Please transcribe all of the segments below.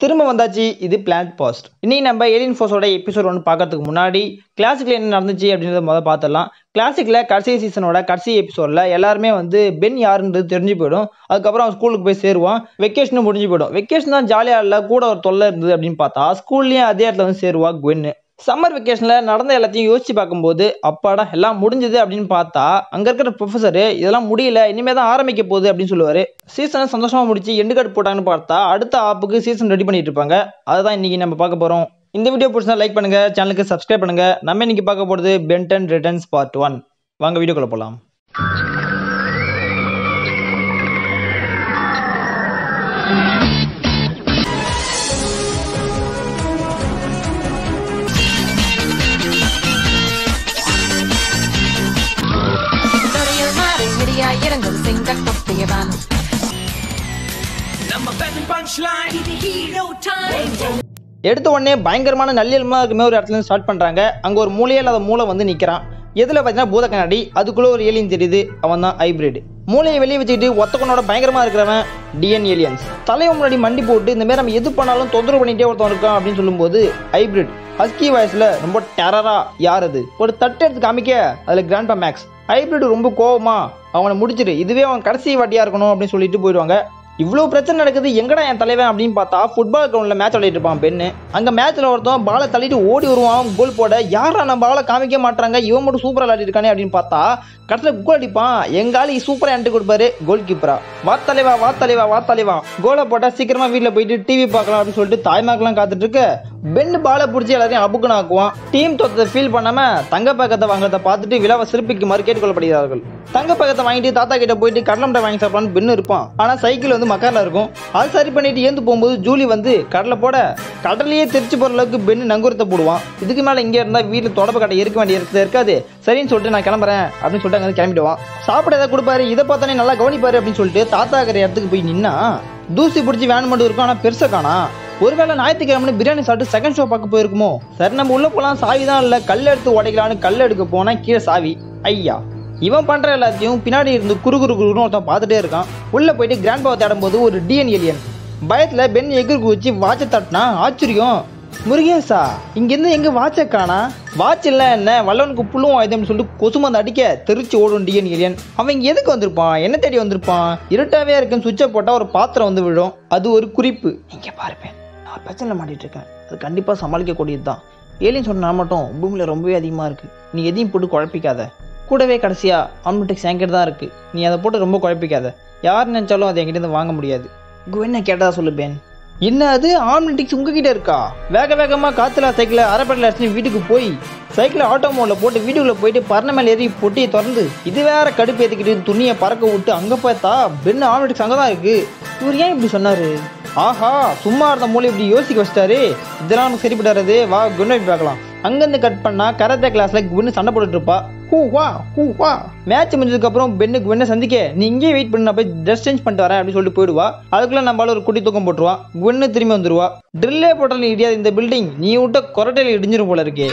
திரும்ப வந்தாச்சு இது பிளான்ட் பாஸ்ட் இன்னைக்கு நம்ம ஏலியன் ஃபோர்ஸோட எபிசோட் ஒன்று பார்க்கறதுக்கு முன்னாடி கிளாசிக்கில் என்ன நடந்துச்சு அப்படின்றத முதல்ல பார்த்துடலாம் கிளாசிக்கில் கடைசி சீசனோட கடைசி எபிசோடில் எல்லாருமே வந்து பென் யாருன்றது தெரிஞ்சு போயிடும் அதுக்கப்புறம் அவன் ஸ்கூலுக்கு போய் சேருவான் வெக்கேஷனும் முடிஞ்சு போயிடும் வெக்கேஷன் தான் ஜாலியாக இல்லை கூட ஒரு தொல்லை இருந்தது அப்படின்னு பார்த்தா ஸ்கூல்லேயும் அதே இடத்துல வந்து சேருவா குவென்னு சம்மர் வெக்கேஷனில் நடந்த எல்லாத்தையும் யோசிச்சு பார்க்கும்போது அப்பாடா எல்லாம் முடிஞ்சது அப்படின்னு பார்த்தா அங்கே இருக்கிற ப்ரொஃபஸர் இதெல்லாம் முடியல இனிமேல் தான் ஆரம்பிக்க போகுது அப்படின்னு சொல்லுவார் சீசனை சந்தோஷமாக முடிச்சு எண்டு கார்டு போட்டாங்கன்னு பார்த்தா அடுத்த ஆப்புக்கு சீசன் ரெடி பண்ணிட்டு இருப்பாங்க அதுதான் இன்னைக்கு நம்ம பார்க்க போகிறோம் இந்த வீடியோ பிடிச்சா லைக் பண்ணுங்க சேனலுக்கு சப்ஸ்கிரைப் பண்ணுங்க நம்ம இன்னைக்கு பார்க்க போகிறது பென்டன் ரிட்டர்ன்ஸ் பார்ட் ஒன் வாங்க வீடியோக்குள்ள போகலாம் Historia mare, miria இறங்கும் சிங்க கொட்டியவன் எடுத்த உடனே பயங்கரமான நல்லியல்மா இருக்குமே ஒரு இடத்துல ஸ்டார்ட் பண்ணுறாங்க அங்கே ஒரு மூலையே இல்லாத மூளை வந்து நிற்கிறான் எதில் பார்த்தீங்கன்னா பூத கண்ணாடி அதுக்குள்ளே ஒரு ஏலியன் தெரியுது அவன் தான் ஹைப்ரிட் மூளையை வெளியே வச்சுக்கிட்டு ஒத்தக்கனோட பயங்கரமாக இருக்கிறவன் டிஎன் ஏலியன்ஸ் தலையை முன்னாடி மண்டி போட்டு இந்த மாதிரி நம்ம எது பண்ணாலும் தொந்தரவு பண்ணிட்டே ஒருத்தன் இருக்கான் அப்படின்னு சொல்லும்போது ஹைப்ரிட் ஹஸ்கி வாய்ஸில் ரொம்ப டெரரா யார் அது ஒரு தட்டு எடுத்து காமிக்க அதில் கிராண்ட்பா மேக்ஸ் ஹைப்ரிட் ரொம்ப கோவமா அவனை முடிச்சிட்டு இதுவே அவன் கடைசி வாட்டியாக இருக்கணும் அப்படின்னு சொல்லிட்டு போயிடுவாங்க இவ்வளோ பிரச்சனை நடக்குது எங்கடா என் தலைவன் அப்படின்னு பார்த்தா ஃபுட்பால் கிரவுண்டில் மேட்ச் விளையாடிட்டு இருப்பான் பெண்ணு அங்கே மேட்ச்சில் ஒருத்தன் பாலை தள்ளிட்டு ஓடி வருவான் கோல் போட யாரா நம்ம பாலை காமிக்க மாட்டாங்க இவன் மட்டும் சூப்பராக விளையாடி இருக்கானே அப்படின்னு பார்த்தா கடைசியில் கோல் அடிப்பான் எங்க ஆளு சூப்பராக என்ட்டு கொடுப்பாரு கோல் கீப்பரா வா தலைவா வா தலைவா வா தலைவா கோலை போட்டால் சீக்கிரமா வீட்டில் போயிட்டு டிவி பார்க்கலாம் அப்படின்னு சொல்லிட்டு தாய்மாக்கெல்லாம் காத்துட்டு இருக்கு பென்னு பாலை பிடிச்சி எல்லாரையும் அபுக்குன்னு ஆக்குவான் டீம் தோத்ததை ஃபீல் பண்ணாம தங்க பக்கத்தை வாங்குறத பார்த்துட்டு விழாவை சிறப்பிக்குமாறு கேட்டுக்கொள்ளப்படுகிறார்கள் தங்க பக்கத்தை வாங்கிட்டு தாத்தா கிட்ட போயிட்டு கடலை மிட்டாய் வாங்கி சாப்பிடலான்னு பெண்ணு இருப்பான் ஆனா சைக்கிள் வந்து மக்காரில் இருக்கும் அது சரி பண்ணிட்டு ஏந்து போகும்போது ஜூலி வந்து கடலை போட கடலையே தெரிச்சு போற அளவுக்கு பெண்ணு நங்குரத்தை போடுவான் இதுக்கு மேல இங்கே இருந்தா வீட்டில் தொடப்பு கடை இருக்க வேண்டிய இடத்துல இருக்காது சரின்னு சொல்லிட்டு நான் கிளம்புறேன் அப்படின்னு சொல்லிட்டு அங்க கிளம்பிடுவான் சாப்பிட ஏதாவது கொடுப்பாரு இதை பார்த்தானே நல்லா கவனிப்பாரு அப்படின்னு சொல்லிட்டு தாத்தா இருக்கிற இடத்துக்கு போய் நின்னா தூசி பிடிச்சி வேன் மட்டும் இருக்கும் ஆனா பெருசா காணா ஒருவேளை ஞாயிற்றுக்கிழமை பிரியாணி சாப்பிட்டு செகண்ட் ஷோ பார்க்க போயிருக்குமோ சரி நம்ம உள்ள போலாம் சாவி தான் இல்லை கல் எடுத்து உடைக்கலான்னு கல் எடுக்க போனா கீழே சாவி ஐயா இவன் பண்ற எல்லாத்தையும் பின்னாடி இருந்து குறு குறு குருன்னு ஒருத்தன் பார்த்துட்டே இருக்கான் உள்ள போயிட்டு கிராண்ட் பாவை தேடும் போது ஒரு டிஎன் ஏலியன் பயத்துல பென் எகிர் குதிச்சு வாட்சை தட்டினா ஆச்சரியம் முருகேசா இங்கிருந்து எங்க வாட்சை காணா வாட்ச் இல்ல என்ன வல்லவனுக்கு புல்லும் ஆயுதம்னு சொல்லிட்டு கொசுமந்து அடிக்க தெரிச்சு ஓடும் டிஎன் ஏலியன் அவன் இங்க எதுக்கு வந்திருப்பான் என்ன தேடி வந்திருப்பான் இருட்டாவே இருக்குன்னு சுவிட்சை போட்டா ஒரு பாத்திரம் வந்து விழும் அது ஒரு குறிப்பு இங்க பாருப்பேன் நான் பிரச்சனை மாட்டிட்டு இருக்கேன் அது கண்டிப்பா சமாளிக்கக்கூடியது தான் ஏலியன் சொன்னா மட்டும் பூமியில ரொம்பவே அதிகமா இருக்கு நீ எதையும் போட்டு குழப்பிக்காத கூடவே கடைசியா ஆம்னிடெக்ஸ் என்கிட்ட தான் இருக்கு நீ அதை போட்டு ரொம்ப குழப்பிக்காத யார் நினைச்சாலும் அதை என்கிட்ட இருந்து வாங்க முடியாது என்ன கேட்டதா சொல்லு பேன் என்ன அது ஆம்னிடிக்ஸ் உங்ககிட்ட இருக்கா வேக வேகமா காத்துல சைக்கிள அரைப்படல அடிச்சு வீட்டுக்கு போய் சைக்கிளை ஆட்டோ மோட்ல போட்டு வீட்டுக்குள்ள போயிட்டு பரண மேல ஏறி பொட்டியை திறந்து இது வேற கடுப்பு ஏத்திக்கிட்டு துணியை பறக்க விட்டு அங்க பார்த்தா பென் ஆம்னிடிக்ஸ் அங்கதான் இருக்கு இவர் ஏன் இப்படி சொன்னாரு ஆஹா சும்மா இருந்த மூளை இப்படி யோசிக்க வச்சிட்டாரு இதெல்லாம் நமக்கு சரிப்படாது வா குண்ணை பார்க்கலாம் அங்கிருந்து கட் பண்ணா கராத்தே கிளாஸ்ல குன்னு சண்டை போட்டுட்டு இருப்பா ஹூ வா ஹூ வா மேட்ச் முடிஞ்சதுக்கு அப்புறம் பெண்ணுக்கு வெண்ண சந்திக்க நீ இங்கேயே வெயிட் பண்ணி நான் போய் ட்ரெஸ் சேஞ்ச் பண்ணிட்டு வரேன் அப்படின்னு சொல்லிட்டு போயிடுவா அதுக்குள்ள நம்மளால ஒரு குட்டி தூக்கம் போட்டுருவா குன்னு திரும்பி வந்துருவா ட்ரில்லே போட்டாலும் இடியாது இந்த பில்டிங் நீ விட்ட கொரட்டையில் இடிஞ்சிரும் போல இருக்கே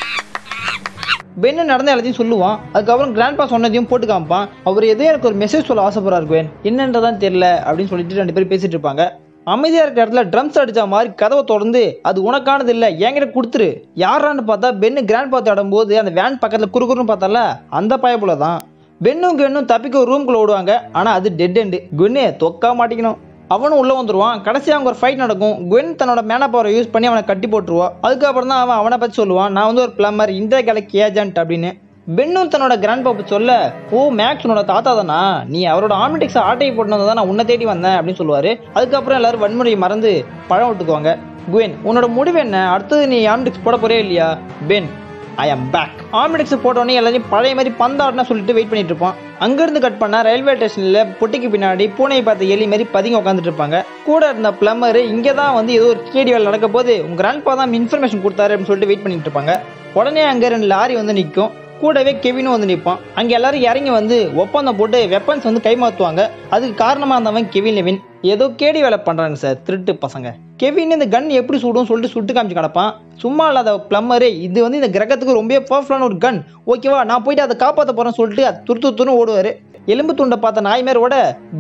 பென்னு நடந்த எல்லாத்தையும் சொல்லுவான் அதுக்கப்புறம் கிராண்ட்பா சொன்னதையும் போட்டு காமிப்பான் அவர் ஏதோ எனக்கு ஒரு மெசேஜ் சொல்ல ஆசைப்படுறாரு குவேன் என்னன்றதான் தெரியல அப்படின்னு சொல்லிட்டு ரெண்டு பேரும் பேசிட்டு இருப்பாங்க அமைதியா இருக்கிற இடத்துல ட்ரம்ஸ் அடிச்ச மாதிரி கதவை திறந்து அது உனக்கானது இல்ல என்கிட்ட கொடுத்துரு யாரான்னு பார்த்தா பென்னு கிராண்ட் பாத்து ஆடும்போது அந்த வேன் பக்கத்துல குறுகுறுன்னு பார்த்தால அந்த பயப்புல தான் பென்னும் கென்னும் தப்பிக்க ஒரு ரூம்குள்ள ஓடுவாங்க ஆனா அது டெட் எண்டு குன்னு தொக்கா மாட்டிக்கணும் அவனும் உள்ள வந்துருவான் கடைசியா அவங்க ஒரு ஃபைட் நடக்கும் குவென் தன்னோட மேனா பவரை யூஸ் பண்ணி அவனை கட்டி போட்டுருவா அதுக்கப்புறம் தான் அவன் அவனை பத்தி சொல்லுவான் நான் வந்து ஒரு பிளம்பர் இந்த கேலக்கு ஏஜென்ட் அப்படின்னு பென்னும் தன்னோட கிராண்ட் பாப்பு சொல்ல ஓ மேக்ஸ் உன்னோட தாத்தா தானா நீ அவரோட ஆர்மிடிக்ஸ் ஆட்டையை போட்டு தான் நான் உன்னை தேடி வந்தேன் அப்படின்னு சொல்லுவாரு அதுக்கப்புறம் எல்லாரும் வன்முறையை மறந்து பழம் விட்டுக்குவாங்க குவென் உன்னோட முடிவு என்ன அடுத்தது நீ ஆர்மிடிக்ஸ் போட போறே இல்லையா பென் ஐ அம் பேக் ஆர்மிடிக்ஸ் போட்டோன்னே எல்லாரையும் பழைய மாதிரி பந்தாடுனா சொல்லிட்டு வெயிட் பண்ணிட்டு இருப்பான் அங்கிருந்து கட் பண்ணா ரயில்வே ஸ்டேஷன்ல பொட்டிக்கு பின்னாடி பூனை பார்த்த எலி மாதிரி பதுங்கி உட்காந்துட்டு இருப்பாங்க கூட இருந்த பிளம்பர் இங்கே தான் வந்து ஏதோ ஒரு கேடி வேலை நடக்க போது உங்க கிராண்ட்பா தான் இன்ஃபர்மேஷன் கொடுத்தாரு அப்படின்னு சொல்லிட்டு வெயிட் பண்ணிட்டு இருப்பாங்க உடனே அங்க ரெண்டு லாரி வந்து நிற்கும் கூடவே கெவினும் வந்து நிற்பான் அங்கே எல்லாரும் இறங்கி வந்து ஒப்பந்தம் போட்டு வெப்பன்ஸ் வந்து கைமாற்றுவாங்க அதுக்கு காரணமாக இருந்தவன் கெவின் லெவின் ஏதோ கேடி வேலை பண்ணுறாங்க சார் திருட்டு பசங்க கெவின் இந்த கன் எப்படி சுடும் சொல்லிட்டு சுட்டு காமிச்சு கிடப்பான் சும்மா இல்லாத பிளம்மரு இது வந்து இந்த கிரகத்துக்கு ரொம்ப பவர்ஃபுல்லான ஒரு கன் ஓகேவா நான் போயிட்டு அதை காப்பாற்ற போறேன்னு சொல்லிட்டு அது துரு துரு துருன்னு ஓடுவார் எலும்பு துண்டை பார்த்த நாய் மேரோட பென்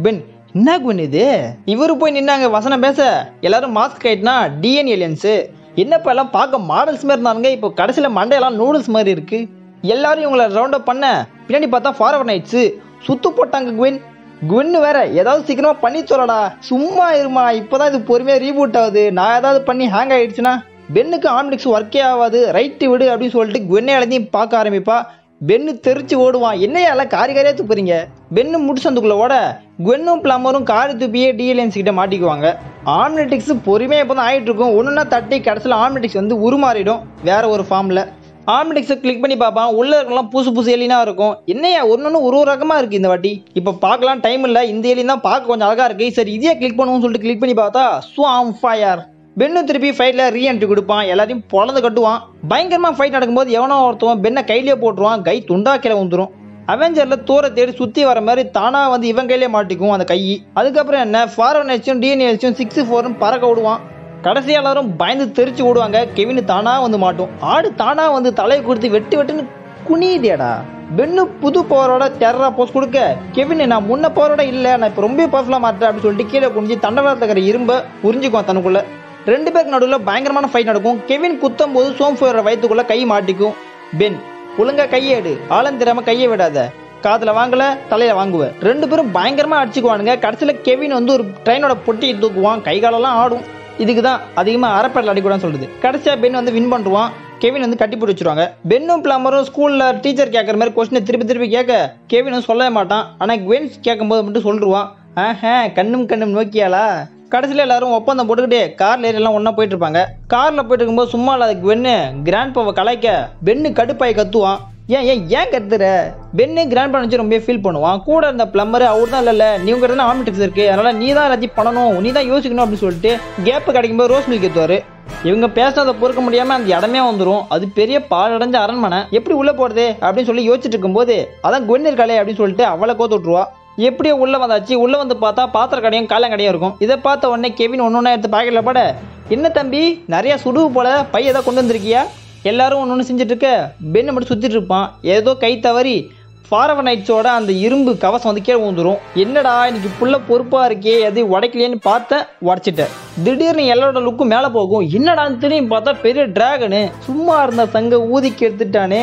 என்ன குவன் இது இவரு போய் நின்னாங்க வசனம் பேச எல்லாரும் மாஸ்க் ஆயிட்டுனா டிஎன் ஏலியன்ஸு என்னப்பா எல்லாம் பார்க்க மாடல்ஸ் மாதிரி இருந்தாங்க இப்போ கடைசியில் மண்டையெல்லாம் நூடுல்ஸ் மாதிரி இருக்கு எல்லாரும் இவங்கள ரவுண்ட் அப் பண்ண பின்னாடி பார்த்தா ஃபார்வர் நைட்ஸு சுத்து போட்டாங்க குவென் குவென்னு வேற ஏதாவது சீக்கிரமா பண்ணி சொல்லடா சும்மா இருமா இப்போதான் இது பொறுமையாக ரீபூட் ஆகுது நான் ஏதாவது பண்ணி ஹேங் ஆயிடுச்சுன்னா பென்னுக்கு ஆம்னிக்ஸ் ஒர்க்கே ஆகாது ரைட்டு விடு அப்படின்னு சொல்லிட்டு குவென்னே எல்லாத்தையும் பார்க்க ஆரம்பிப்பா பென்னு தெரிச்சு ஓடுவான் என்னையா எல்லாம் காரி காரியா துப்புறீங்க பென்னு முடிச்சு அதுக்குள்ள ஓட குவென்னும் பிளம்பரும் காரி துப்பியே டிஎல்என்ஸ் கிட்ட மாட்டிக்குவாங்க ஆம்னெட்டிக்ஸ் பொறுமையாக இப்போ தான் ஆகிட்டு இருக்கும் ஒன்றுனா தட்டி கடைசியில் ஆம்னெட்டிக்ஸ் வந்து உருமாறிடும் வேற ஒரு ஃபார்மில் ஆம்னெட்டிக்ஸை கிளிக் பண்ணி பார்ப்பான் உள்ள இருக்கலாம் புதுசு புதுசு எலினா இருக்கும் என்னையா ஒன்று ஒரு ஒரு ரகமாக இருக்குது இந்த வாட்டி இப்போ பார்க்கலாம் டைம் இல்லை இந்த எலியும் தான் பார்க்க கொஞ்சம் அழகாக இருக்கு சரி இதே கிளிக் பண்ணுவோம்னு சொல்லிட்டு கிளிக் பண்ணி பார்த்தா ஸ்வாம் ஃபயர் பென்னு திருப்பி ஃபைட்டில் ரீஎன்ட்ரி கொடுப்பான் எல்லாத்தையும் பொழந்து கட்டுவான் பயங்கரமாக ஃபைட் நடக்கும்போது எவனோ ஒருத்தவன் பென்னை கையிலேயே போட்டுருவான் கை துண்டா கீழே வந்துடும் அவெஞ்சரில் தூர தேடி சுற்றி வர மாதிரி தானாக வந்து இவன் கையிலே மாட்டிக்கும் அந்த கை அதுக்கப்புறம் என்ன ஃபார்வன் ஹெச்சும் டிஎன்ஏச்சும் சிக்ஸ் ஃபோரும் பறக்க விடுவான் கடைசி எல்லாரும் பயந்து தெரிச்சு விடுவாங்க கெவின் தானாக வந்து மாட்டும் ஆடு தானாக வந்து தலையை கொடுத்து வெட்டு வெட்டுன்னு குனியுதேடா பென்னு புது பவரோட டெரரா போஸ்ட் கொடுக்க கெவின் நான் முன்ன பவரோட இல்லை நான் இப்போ ரொம்ப பவர்ஃபுல்லாக மாட்டேன் அப்படின்னு சொல்லிட்டு கீழே குனிஞ்சு தண்டவாளத்தில் இருக்கிற இரும்பை உறிஞ்சிக்குவான் தனக்குள்ள ரெண்டு பேருக்கு நடுவில் பயங்கரமான ஃபைட் நடக்கும் கெவின் குத்தும் போது சோம்ஃபோர வயிற்றுக்குள்ள கை மாட்டிக்கும் பென் ஒழுங்கா கையேடு ஆழம் தெரியாம கையை விடாத காதுல வாங்கல தலையில வாங்குவ ரெண்டு பேரும் பயங்கரமா அடிச்சுக்குவானுங்க கடைசியில கெவின் வந்து ஒரு ட்ரெயினோட பொட்டியை தூக்குவான் கை காலெல்லாம் ஆடும் இதுக்கு தான் அதிகமாக அரைப்பேட்டில் அடிக்கூடாதுன்னு சொல்லுது கடைசியா பென் வந்து வின் பண்ணுவான் கெவின் வந்து கட்டி போட்டு வச்சிருவாங்க பென்னும் பிளாமரும் ஸ்கூல்ல டீச்சர் கேட்குற மாதிரி கொஸ்டினை திருப்பி திருப்பி கேட்க கெவின் வந்து சொல்லவே மாட்டான் ஆனால் குவென்ஸ் கேட்கும்போது மட்டும் சொல்லிடுவான் ஆஹா கண்ணும் கண்ணும் நோக்கியாளா கடைசியில் எல்லாரும் ஒப்பந்தம் போட்டுக்கிட்டு கார்ல ஏறி எல்லாம் ஒன்றா போயிட்டு இருப்பாங்க காரில் போயிட்டு இருக்கும்போது சும்மா இல்லாத பென்னு கிராண்ட் பாவை கலாய்க்க பென்னு கடுப்பாய் கத்துவான் ஏன் ஏன் ஏன் கத்துற பென்னு கிராண்ட் பா வச்சு ரொம்ப ஃபீல் பண்ணுவான் கூட இருந்த பிளம்பர் அவர் தான் இல்லைல்ல நீ உங்க தான் ஆமிட்டிக்ஸ் இருக்கு அதனால நீ தான் எல்லாத்தையும் பண்ணணும் நீ தான் யோசிக்கணும் அப்படின்னு சொல்லிட்டு கேப் கிடைக்கும்போது ரோஸ் மில்க் ஏற்றுவாரு இவங்க பேசுறதை பொறுக்க முடியாம அந்த இடமே வந்துடும் அது பெரிய பாழடைஞ்ச அரண்மனை எப்படி உள்ள போறது அப்படின்னு சொல்லி யோசிச்சுட்டு இருக்கும்போது அதான் குவென் இருக்காளே அப்படின்னு சொல்லிட்டு அவளை கோத்து விட்டுருவா எப்படியோ உள்ள வந்தாச்சு உள்ள வந்து பார்த்தா பாத்திர கடையும் காலம் கடையும் இருக்கும் இதை பார்த்த உடனே கெவின் ஒன்று ஒன்றா எடுத்து பாக்கெட்ல போட என்ன தம்பி நிறைய சுடுவு போல பை ஏதோ கொண்டு வந்திருக்கியா எல்லாரும் ஒன்று ஒன்று செஞ்சுட்டு இருக்க பெண்ணை மட்டும் சுத்திட்டு இருப்பான் ஏதோ கை தவறி ஃபாரவர் நைட்ஸோட அந்த இரும்பு கவசம் வந்து கீழே வந்துடும் என்னடா இன்னைக்கு புள்ள பொறுப்பா இருக்கே எது உடைக்கலையேன்னு பார்த்தேன் உடச்சிட்டேன் திடீர்னு எல்லாரோட லுக்கும் மேலே போகும் என்னடான்னு திரும்பி பார்த்தா பெரிய டிராகனு சும்மா இருந்த சங்க ஊதிக்கு எடுத்துட்டானே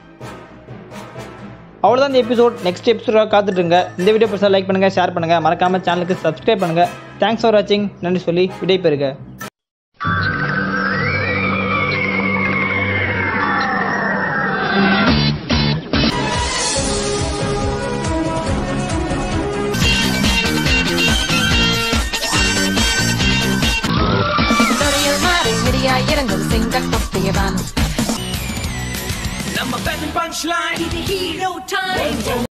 அவ்வளோதான் இந்த எபிசோட் நெக்ஸ்ட் எபிசோடாக காத்துட்டுருங்க இந்த வீடியோ பிடிச்சா லைக் பண்ணுங்க ஷேர் பண்ணுங்க மறக்காம சேனலுக்கு சப்ஸ்கிரைப் பண்ணுங்க தேங்க்ஸ் ஃபார் வாட்சிங் நன்றி சொல்லி விடை பெறுக Tutorial மாறி இடியா இறங்கும் சிங்க கொட்டியவன் Number seven punchline. Hero time